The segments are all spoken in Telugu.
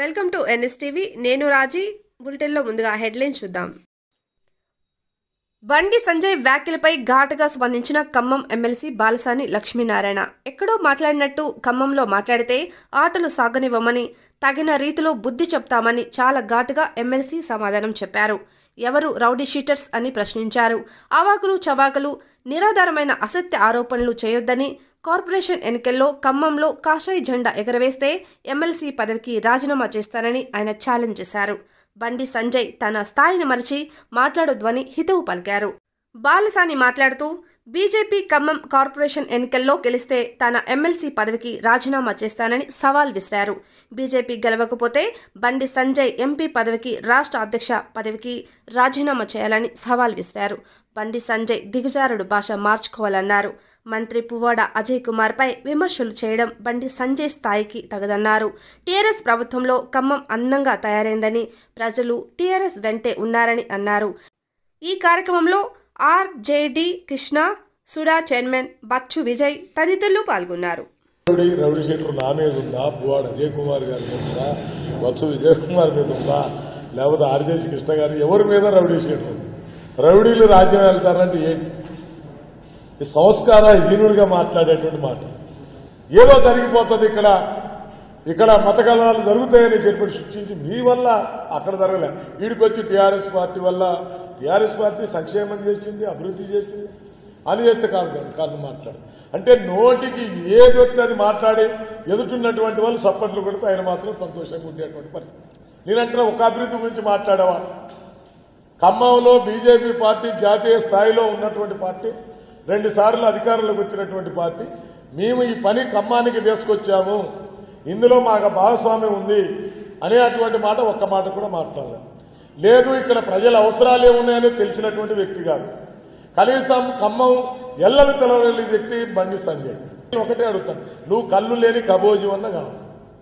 వెల్కమ్ టు ఎన్ఎస్టీవీ నేను రాజీ బులెటిన్లో ముందుగా హెడ్లైన్స్ చూద్దాం బండి సంజయ్ వ్యాఖ్యలపై ఘాటుగా స్పందించిన ఖమ్మం ఎమ్మెల్సీ బాలసాని లక్ష్మీనారాయణ ఎక్కడో మాట్లాడినట్టు ఖమ్మంలో మాట్లాడితే ఆటలు సాగనివ్వమని తగిన రీతిలో బుద్ధి చెప్తామని చాలా ఘాటుగా ఎమ్మెల్సీ సమాధానం చెప్పారు ఎవరు రౌడీ షీటర్స్ అని ప్రశ్నించారు అవాకులు చవాకులు నిరాధారమైన అసత్య ఆరోపణలు చేయొద్దని కార్పొరేషన్ ఎన్నికల్లో ఖమ్మంలో కాషాయ జెండా ఎగరవేస్తే ఎమ్మెల్సీ పదవికి రాజీనామా చేస్తానని ఆయన ఛాలెంజ్ చేశారు బండి సంజయ్ తన స్థాయిని మరిచి మాట్లాడొద్దని హితవు పలికారు బాలసాని మాట్లాడుతూ బీజేపీ ఖమ్మం కార్పొరేషన్ ఎన్నికల్లో గెలిస్తే తన ఎమ్మెల్సీ పదవికి రాజీనామా చేస్తానని సవాల్ విసిరారు బీజేపీ గెలవకపోతే బండి సంజయ్ ఎంపీ పదవికి రాష్ట్ర అధ్యక్ష పదవికి రాజీనామా చేయాలని సవాల్ విసిరారు బండి సంజయ్ దిగజారుడు భాష మార్చుకోవాలన్నారు మంత్రి పువ్వాడ అజయ్ కుమార్పై విమర్శలు చేయడం బండి సంజయ్ స్థాయికి తగదన్నారు టీఆర్ఎస్ ప్రభుత్వంలో ఖమ్మం అందంగా తయారైందని ప్రజలు టీఆర్ఎస్ వెంటే ఉన్నారని అన్నారు ఈ కార్యక్రమంలో RJD Krishna SUDA chairman Bachchu Vijay తదితరులు పాల్గొన్నారు రౌడీ రౌడీ షీటర్ నా మీద ఉందా పువ్వాడు అజయ్ కుమార్ గారి మీద ఉందా బొత్స విజయ్ కుమార్ మీద ఉందా లేకపోతే ఆర్జేసి కృష్ణ గారు ఎవరి మీద రౌడీ షీటర్ ఉంది రౌడీలు రాజ్యం వెళ్తారంటే ఏంటి ఈ సంస్కార హీనుడిగా మాట్లాడేటువంటి మాట ఏదో జరిగిపోతుంది ఇక్కడ ఇక్కడ మత కలహాలు జరుగుతాయని చెప్పి సృష్టించి మీ వల్ల అక్కడ జరగలే వీడికొచ్చి టీఆర్ఎస్ పార్టీ వల్ల టీఆర్ఎస్ పార్టీ సంక్షేమం చేసింది అభివృద్ధి చేసింది అని చేస్తే కాదు కాదు కాదు మాట్లాడు అంటే నోటికి ఏది వస్తే అది మాట్లాడి ఎదుటిన్నటువంటి వాళ్ళు సప్పట్లు కొడితే ఆయన మాత్రం సంతోషంగా ఉండేటువంటి పరిస్థితి నేనంటే ఒక అభివృద్ధి గురించి మాట్లాడవా ఖమ్మంలో బీజేపీ పార్టీ జాతీయ స్థాయిలో ఉన్నటువంటి పార్టీ రెండు సార్లు అధికారంలోకి వచ్చినటువంటి పార్టీ మేము ఈ పని ఖమ్మానికి తీసుకొచ్చాము ఇందులో మాకు భాగస్వామ్యం ఉంది అనేటువంటి మాట ఒక్క మాట కూడా మాట్లాడలేదు లేదు ఇక్కడ ప్రజల అవసరాలు ఏమున్నాయని తెలిసినటువంటి వ్యక్తి కాదు కనీసం ఖమ్మం ఎల్లలు తెలవలేని వ్యక్తి బండి సంజయ్ నేను ఒకటే అడుగుతాను నువ్వు కళ్ళు లేని కబోజు అన్న కావాలి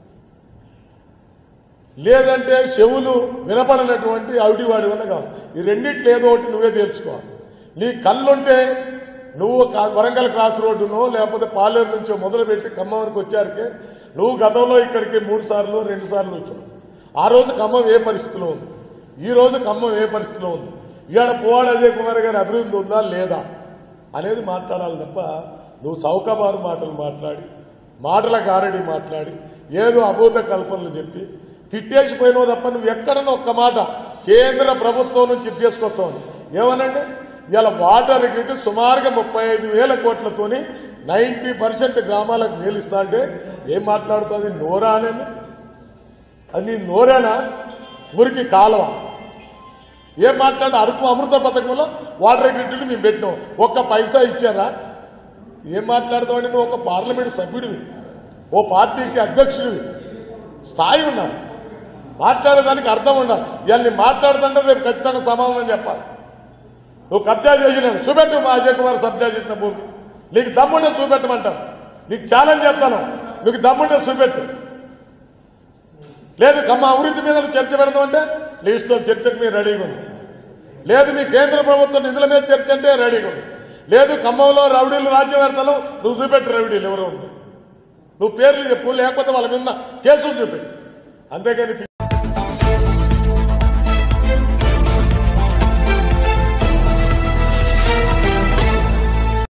లేదంటే చెవులు వినపడనటువంటి అవిటివాడి వల్ల కాదు ఈ రెండిట్లో ఏదో ఒకటి నువ్వే తేల్చుకోవాలి నీ కళ్ళుంటే నువ్వు కా- వరంగల్ క్రాస్ రోడ్డునో లేకపోతే పాలేరు నుంచో మొదలుపెట్టి ఖమ్మం వరకు వచ్చారికే నువ్వు గతంలో ఇక్కడికి మూడు సార్లు రెండు సార్లు వచ్చావు ఆ రోజు ఖమ్మం ఏ పరిస్థితిలో ఉంది ఈ రోజు ఖమ్మం ఏ పరిస్థితిలో ఉంది ఇవాళ పువ్వాడ అజయ్ కుమార్ గారి అభివృద్ధి ఉందా లేదా అనేది మాట్లాడాలి తప్ప నువ్వు చౌకబారు మాటలు మాట్లాడి మాటల గారడి మాట్లాడి ఏదో అభూత కల్పనలు చెప్పి తిట్టేసిపోయినావు తప్ప నువ్వు ఎక్కడన్నా ఒక్క మాట కేంద్ర ప్రభుత్వం నుంచి ఇది తీసుకొస్తావు ఏమనండి ఇలా వాటర్ గిట్ సుమారుగా ముప్పై ఐదు వేల కోట్లతోని నైంటీ పర్సెంట్ గ్రామాలకు మేలుస్తా అంటే ఏం మాట్లాడుతుంది నోరా అనేది అది నీ నోరేనా ఊరికి కాలువ ఏం మాట్లాడు అరుపు అమృత పథకంలో వాటర్ గ్రిడ్లు మేము పెట్టినాం ఒక్క పైసా ఇచ్చారా ఏం మాట్లాడతావు నువ్వు ఒక పార్లమెంట్ సభ్యుడివి ఓ పార్టీకి అధ్యక్షుడివి స్థాయి ఉన్నారు మాట్లాడేదానికి అర్థం ఉండాలి ఇవన్నీ మాట్లాడుతుంటే రేపు ఖచ్చితంగా సమాధానం చెప్పాలి నువ్వు కబ్జా చేసినావు చూపెట్టు మా అజయ్ కుమార్ కబ్జా చేసిన భూమి నీకు దమ్ముంటే చూపెట్టమంటారు నీకు ఛాలెంజ్ చెప్తాను నీకు దమ్ముంటే చూపెట్టు లేదు కమ్మ అభివృద్ధి మీద చర్చ పెడదామంటే లీస్ట్లో చర్చకు మీరు రెడీగా ఉంది లేదు మీ కేంద్ర ప్రభుత్వం నిధుల మీద చర్చ అంటే రెడీగా ఉంది లేదు ఖమ్మంలో రౌడీలు రాజ్యం పెడతాను నువ్వు చూపెట్టు రౌడీలు ఎవరు ఉంది నువ్వు పేర్లు చెప్పు లేకపోతే వాళ్ళ మీద కేసులు చూపెట్టు అంతేగాని